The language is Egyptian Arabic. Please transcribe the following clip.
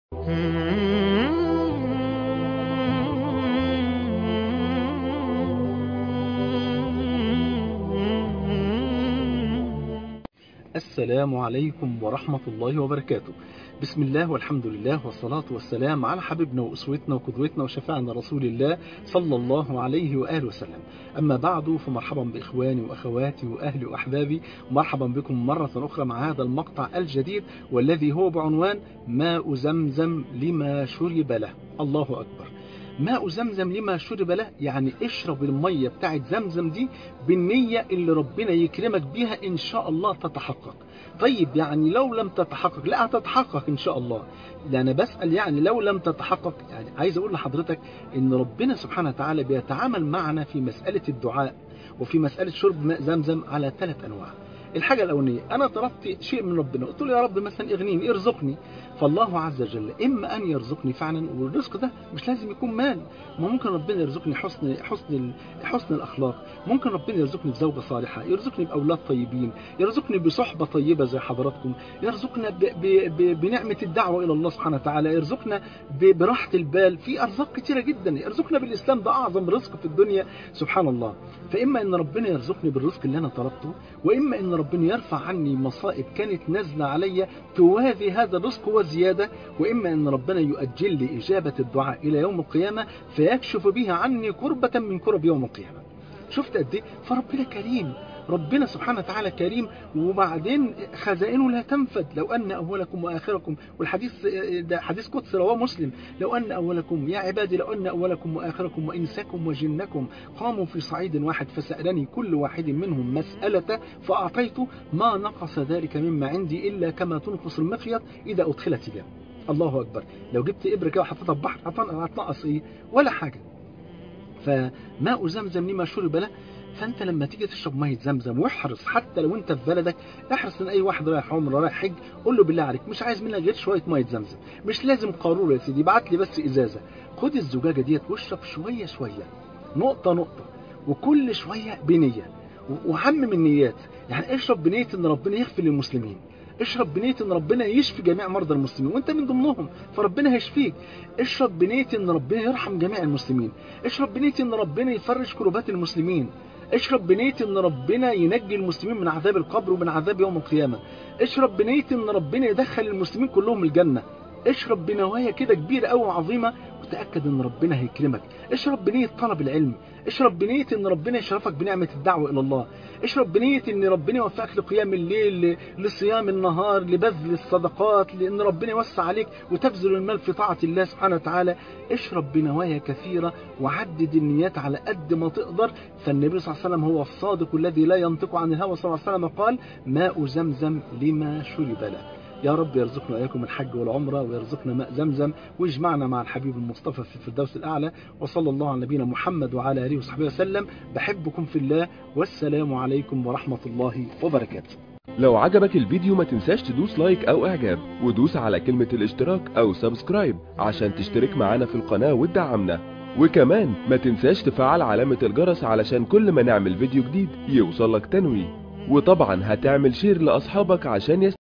السلام عليكم ورحمة الله وبركاته بسم الله والحمد لله والصلاة والسلام على حبيبنا وأسوتنا وقدوتنا وشفاعنا رسول الله صلى الله عليه وآله وسلم أما بعد فمرحبا بإخواني وأخواتي وأهلي وأحبابي مرحبا بكم مرة أخرى مع هذا المقطع الجديد والذي هو بعنوان ماء زمزم لما شرب له الله أكبر ماء زمزم لما شرب له يعني اشرب المية بتاعت زمزم دي بالنية اللي ربنا يكرمك بيها ان شاء الله تتحقق طيب يعني لو لم تتحقق لا هتتحقق ان شاء الله ده انا بسأل يعني لو لم تتحقق يعني عايز اقول لحضرتك ان ربنا سبحانه وتعالى بيتعامل معنا في مسألة الدعاء وفي مسألة شرب ماء زمزم على ثلاث انواع الحاجة الأولانية أنا طلبت شيء من ربنا قلت له يا رب مثلا اغنيني ارزقني فالله عز وجل إما أن يرزقني فعلا والرزق ده مش لازم يكون مال ما ممكن ربنا يرزقني حسن حسن حسن الأخلاق ممكن ربنا يرزقني بزوجة صالحة يرزقني بأولاد طيبين يرزقني بصحبة طيبة زي حضراتكم يرزقنا ب ب ب بنعمة الدعوة إلى الله سبحانه وتعالى يرزقنا براحة البال في أرزاق كتيرة جدا يرزقنا بالإسلام ده أعظم رزق في الدنيا سبحان الله فإما أن ربنا يرزقني بالرزق اللي أنا طلبته وإما أن ربنا يرفع عني مصائب كانت نازلة عليا توازي هذا الرزق وزيادة وإما أن ربنا يؤجل لي إجابة الدعاء إلى يوم القيامة فيكشف بها عني كربة من كرب يوم القيامة شفت قد ايه فربنا كريم ربنا سبحانه وتعالى كريم وبعدين خزائنه لا تنفد لو أن أولكم وآخركم والحديث ده حديث قدس رواه مسلم لو أن أولكم يا عبادي لو أن أولكم وآخركم وإنسكم وجنكم قاموا في صعيد واحد فسألني كل واحد منهم مسألة فأعطيته ما نقص ذلك مما عندي إلا كما تنقص المخيط إذا أدخلت اليم الله أكبر لو جبت إبرة كده وحطيتها في بحر هتنقص إيه ولا حاجة فماء زمزم لما شرب له فانت لما تيجي تشرب ميه زمزم واحرص حتى لو انت في بلدك احرص ان اي واحد رايح عمره رايح حج قول له بالله عليك مش عايز منك غير شويه ميه زمزم مش لازم قاروره يا سيدي ابعت لي بس ازازه خد الزجاجه ديت واشرب شويه شويه نقطه نقطه وكل شويه بنيه وعمم النيات يعني اشرب بنيه ان ربنا يغفر للمسلمين اشرب بنية ان ربنا يشفي جميع مرضى المسلمين وانت من ضمنهم فربنا هيشفيك اشرب بنية ان ربنا يرحم جميع المسلمين اشرب بنية ان ربنا يفرج كربات المسلمين اشرب بنية ان ربنا ينجي المسلمين من عذاب القبر ومن عذاب يوم القيامة اشرب بنية ان ربنا يدخل المسلمين كلهم الجنة اشرب بنوايا كده كبيرة قوي وعظيمة وتأكد ان ربنا هيكرمك اشرب بنية طلب العلم اشرب بنية ان ربنا يشرفك بنعمة الدعوة الى الله اشرب بنية ان ربنا يوفقك لقيام الليل لصيام النهار لبذل الصدقات لان ربنا يوسع عليك وتبذل المال في طاعة الله سبحانه وتعالى اشرب بنوايا كثيرة وعدد النيات على قد ما تقدر فالنبي صلى الله عليه وسلم هو الصادق الذي لا ينطق عن الهوى صلى الله عليه وسلم قال ماء زمزم لما شرب له يا رب يرزقنا وإياكم الحج والعمرة ويرزقنا ماء زمزم ويجمعنا مع الحبيب المصطفى في الفردوس الأعلى وصلى الله على نبينا محمد وعلى آله وصحبه وسلم بحبكم في الله والسلام عليكم ورحمة الله وبركاته لو عجبك الفيديو ما تنساش تدوس لايك او اعجاب ودوس على كلمة الاشتراك او سبسكرايب عشان تشترك معانا في القناة وتدعمنا وكمان ما تنساش تفعل علامة الجرس علشان كل ما نعمل فيديو جديد يوصلك تنويه وطبعا هتعمل شير لأصحابك عشان يست...